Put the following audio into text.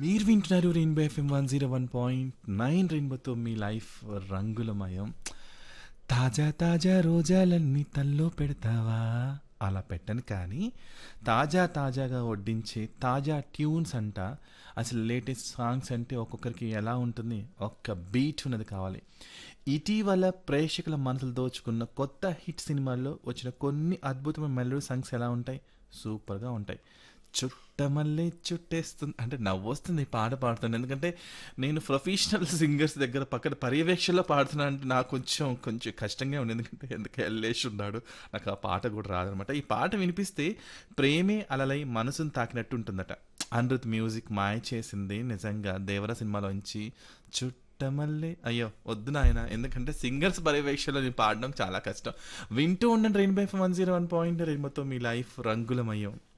మీరు వింటున్నారు Rainbow FM one zero one point nine రెయిన్బోతో మీ లైఫ్ రంగులమయం తాజా తాజా రోజాలన్నీ తల్లో పెడతావా అలా పెట్టను కానీ తాజా తాజాగా వడ్డించే తాజా ట్యూన్స్ అంట అసలు లేటెస్ట్ సాంగ్స్ అంటే ఒక్కొక్కరికి ఎలా ఉంటుంది ఒక్క బీట్ ఉన్నది కావాలి ఇటీవల ప్రేక్షకుల మనసులు దోచుకున్న కొత్త హిట్ సినిమాల్లో వచ్చిన కొన్ని అద్భుతమైన మెలోడీ సాంగ్స్ ఎలా ఉంటాయి సూపర్గా ఉంటాయి చుట్టమల్లే చుట్టేస్తుంది అంటే నవ్వు వస్తుంది ఈ పాట పాడుతుంది ఎందుకంటే నేను ప్రొఫెషనల్ సింగర్స్ దగ్గర పక్కన పర్యవేక్షణలో పాడుతున్నా అంటే నాకు కొంచెం కొంచెం కష్టంగా ఉంది ఎందుకంటే ఎందుకు వెళ్ళేసి ఉన్నాడు నాకు ఆ పాట కూడా రాదనమాట ఈ పాట వినిపిస్తే ప్రేమే అలలై మనసును తాకినట్టు ఉంటుందట అనిరుత్ మ్యూజిక్ మాయ చేసింది నిజంగా దేవర సినిమాలోంచి చుట్టమల్లే అయ్యో వద్దు నాయన ఎందుకంటే సింగర్స్ పర్యవేక్షణలో నేను పాడడం చాలా కష్టం వింటూ ఉండండి Rainbow one zero one point రెయిన్బోతో మీ లైఫ్ రంగులమయ్యం